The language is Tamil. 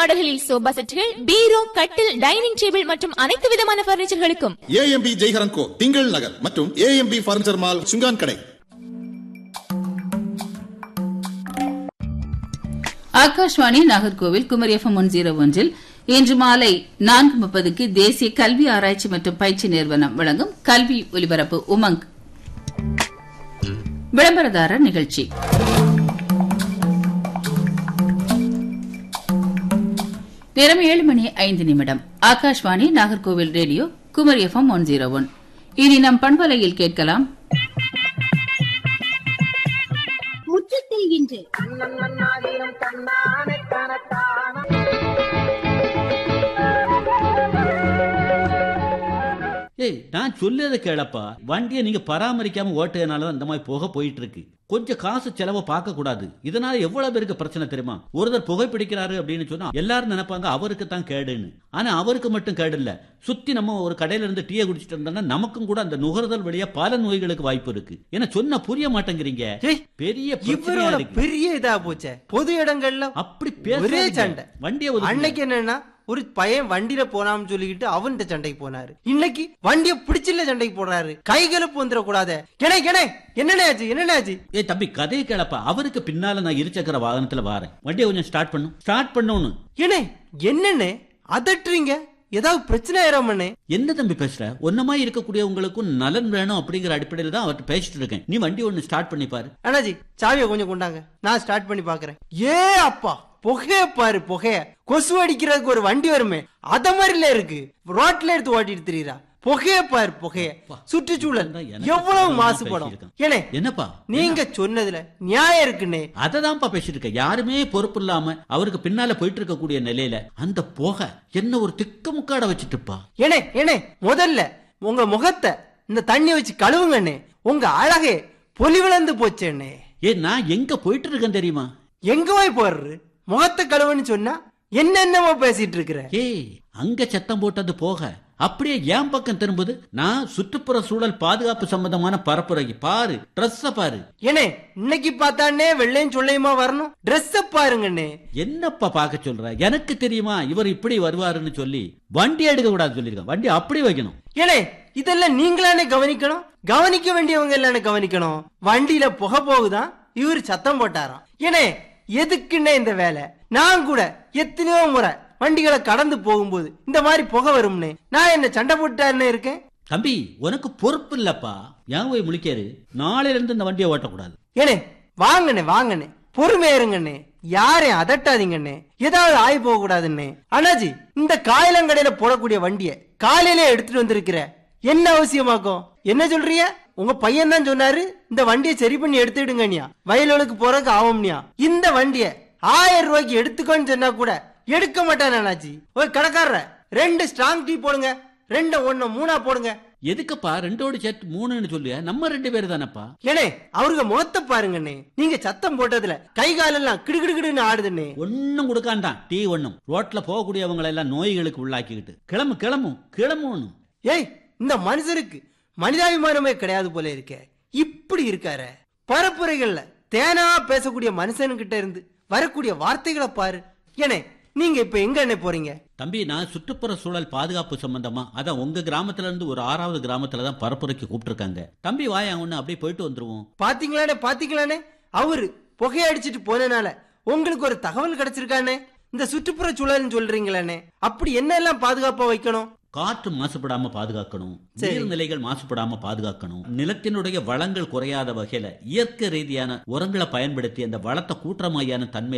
மாடல்களில் சோபா செட்டுகள் பீரோ கட்டில் டைனிங் டேபிள் மற்றும் அனைத்து விதமான பர்னிச்சர்களுக்கும் ஏஎம்பி ஜெய்ஹரன் கோ திங்கள் நகர் மற்றும் AMP furniture mall Sungan Kadai Akashvani Nagercoil Kumari FM one zero ஒன்றில் இன்று மாலை நான்கு முப்பதுக்கு தேசிய கல்வி ஆராய்ச்சி மற்றும் பயிற்சி நிறுவனம் வழங்கும் கல்வி ஒலிபரப்பு உமங் விளம்பரதாரர் நிகழ்ச்சி நேரம் ஏழு மணி ஐந்து நிமிடம் Akashvani Nagercoil radio Kumari FM one zero one இனி நம் பண்பலையில் கேட்கலாம் முற்றத்தில் இன்று ஏய் நான் சொல்லதை கேளப்பா வண்டியை நீங்க பராமரிக்காம ஓட்டுறதுனால தான் இந்த மாதிரி புகை போயிட்டு இருக்கு கொஞ்சம் காசு செலவை பார்க்க கூடாது இதனால எவ்வளவு பேருக்கு பிரச்சனை தெரியுமா ஒருத்தர் புகை பிடிக்கிறாரு அப்படின்னு சொன்னா எல்லாரும் நினைப்பாங்க அவருக்கு தான் கேடுன்னு ஆனா அவருக்கு மட்டும் கேடு இல்ல சுத்தி நம்ம ஒரு கடையில இருந்து டீயை குடிச்சிட்டு இருந்தோம்னா நமக்கும் கூட அந்த நுகர்தல் வழியா பல நோய்களுக்கு வாய்ப்பு இருக்கு ஏன்னா சொன்னா புரிய மாட்டேங்கிறீங்க ஏய், பெரிய பிரச்சனையா இவரோட இருக்கு பெரிய இதா போச்சே பொது இடங்கள்ல அப்படி ஒரே பேசாதீங்க. சண்டை வண்டியை ஒதுக்குங்க. அன்னைக்கு என்னன்னா ஒரு பையன் வண்டியில போனான்னு சொல்லிக்கிட்டு அவன்கிட்ட சண்டைக்கு போனாரு இன்னைக்கு வண்டியை பிடிச்சில்ல சண்டைக்கு போடுறாரு கைகலப்பு வந்துட கூடாது கிணை கிணை என்னென்ன ஆச்சு என்னென்ன ஆச்சு ஏய் தம்பி கதையை கேளப்பா அவருக்கு பின்னால நான் இருசக்கர வாகனத்துல வாரேன் வண்டியை கொஞ்சம் ஸ்டார்ட் பண்ணும் ஸ்டார்ட் பண்ணணும் ஏனே என்னண்ணே அதட்டுறீங்க ஏதாவது பிரச்சனை ஆயிராமண்ணே என்ன தம்பி பேசுற ஒன்னமா இருக்கக்கூடிய உங்களுக்கும் நலன் வேணும் அப்படிங்கிற அடிப்படையில தான் அவர்கிட்ட பேசிட்டு இருக்கேன் நீ வண்டி ஒன்னு ஸ்டார்ட் பண்ணி பாரு அண்ணாஜி சாவியை கொஞ்சம் கொண்டாங்க நான் ஸ்டார்ட் பண்ணி பாக்குறேன் ஏ அப்பா புகைய பாரு புகைய கொசு அடிக்கிறதுக்கு ஒரு வண்டி வருமே அத மாதிரில இருக்கு ரோட்ல எடுத்து ஓட்டிட்டு தெரியுறா புகைய பாரு புகைய சுற்றுச்சூழல் எனக்கு எவ்வளவு தெரியாம மாசுபடும் பேசியிருக்கேன். ஏனே என்னப்பா நீங்க சொன்னதுல நியாயம் இருக்குண்ணே அததான்ப்பா பேசிட்டு இருக்க யாருமே பொறுப்பு இல்லாம அவருக்கு பின்னால போயிட்டு இருக்கக்கூடிய நிலையில அந்த புகை என்ன ஒரு திக்க முக்காட வச்சுட்டுப்பா ஏனே ஏனே முதல்ல உங்க முகத்தை இந்த தண்ணி வச்சு கழுவுங்கண்ணே உங்க அழகே பொலிவிழந்து போச்சேண்ணே ஏ நான் எங்க போயிட்டு இருக்கேன் தெரியுமா எங்க போய் போடுறது முகத்தை கழுவுன்னு சொன்னா என்னென்னமோ பேசிட்டு இருக்கிற ஏய் அங்க சத்தம் போட்டது போக அப்படியே என் பக்கம் திரும்புது நான் சுற்றுப்புற சூழல் பாதுகாப்பு சம்பந்தமான பரப்புரை பாரு ட்ரெஸ்ஸ பாரு ஏனே இன்னைக்கு பார்த்தானே வெள்ளையும் சொல்லையுமா வரணும் ட்ரெஸ் பாருங்கண்ணே என்னப்பா பார்க்க சொல்ற எனக்கு தெரியுமா இவர் இப்படி வருவாருன்னு சொல்லி வண்டி எடுக்க கூடாது சொல்லிருக்கேன் வண்டி அப்படி வைக்கணும் ஏனே இதெல்லாம் நீங்களானே கவனிக்கணும் கவனிக்க வேண்டியவங்க எல்லானே கவனிக்கணும் வண்டியில புகை போகுதான் இவர் சத்தம் போட்டாராம் ஏனே எதுக்குன்னே இந்த வேலை நான் கூட எத்தனையோ முறை வண்டிகளை கடந்து போகும்போது இந்த மாதிரி புகை வரும்னே நான் என்ன சண்டை போட்டாருன்னு இருக்கேன் தம்பி உனக்கு பொறுப்பு இல்லப்பா ஏன் போய் முழிக்காரு நாளையில இருந்து இந்த வண்டியை ஓட்டக்கூடாது ஏனே வாங்கண்ணே வாங்கண்ணே பொறுமையா இருங்கண்ணே யாரையும் அதட்டாதீங்கண்ணே ஏதாவது ஆகி போக கூடாதுண்ணே அண்ணாஜி இந்த காயலங்கடையில போடக்கூடிய வண்டிய காலையில எடுத்துட்டு வந்திருக்கிற என்ன அவசியமாக்கும் என்ன சொல்றிய உங்க பையன் தான் சொன்னாரு இந்த வண்டியை சரி பண்ணி எடுத்துடுங்கனியா வயலுக்கு போறதுக்கு ஆகும்னியா இந்த வண்டிய ஆயிரம் ரூபாய்க்கு எடுத்துக்கோன்னு சொன்னா கூட எடுக்க மாட்டான் அண்ணாச்சி ஒரு கடைக்காரர ரெண்டு ஸ்ட்ராங் டீ போடுங்க ரெண்டு ஒண்ணு மூணா போடுங்க எதுக்குப்பா ரெண்டோடு சேர்த்து மூணுன்னு சொல்லுய நம்ம ரெண்டு பேரு தானப்பா ஏனே அவருங்க முகத்தை பாருங்கண்ணே நீங்க சத்தம் போட்டதுல கை காலெல்லாம் கிடுகிடுகிடுன்னு ஆடுதுண்ணே ஒன்னும் கொடுக்காண்டான் டீ ஒண்ணும் ரோட்ல போகக்கூடியவங்களை எல்லாம் நோய்களுக்கு உள்ளாக்கிக்கிட்டு கிளம்பு கிளம்பும் கிளம்பணும் ஏய் இந்த மனுஷருக்கு மனிதாபிமானமே கிடையாது போல இருக்கே இப்படி இருக்காரு பரப்புரைகள்ல தேனா பேசக்கூடிய மனுஷனுக்கிட்ட இருந்து வரக்கூடிய வார்த்தைகளை பாரு ஏனே நீங்க இப்ப எங்க என்ன போறீங்க தம்பி நான் சுற்றுப்புற சூழல் பாதுகாப்பு சம்பந்தமா அதான் உங்க கிராமத்துல இருந்து ஒரு ஆறாவது கிராமத்துல தான் பரப்புரைக்கு கூப்பிட்டுருக்காங்க தம்பி வாயா ஒண்ணு அப்படியே போயிட்டு வந்துருவோம் பாத்தீங்களானே பாத்தீங்களானே அவரு புகையடிச்சிட்டு போனனால உங்களுக்கு ஒரு தகவல் கிடைச்சிருக்கானே இந்த சுற்றுப்புற சூழல்னு சொல்றீங்களானே அப்படி என்னெல்லாம் பாதுகாப்பா வைக்கணும் காற்று மாசுபடாம பாதுகாக்கணும் சரி. நீர்நிலைகள் மாசுபடாம பாதுகாக்கணும் நிலத்தினுடைய வளங்கள் குறையாத வகையில இயற்கை ரீதியான உரங்களை பயன்படுத்தி அந்த வளத்தை கூட்டுற மாதிரியான தன்மை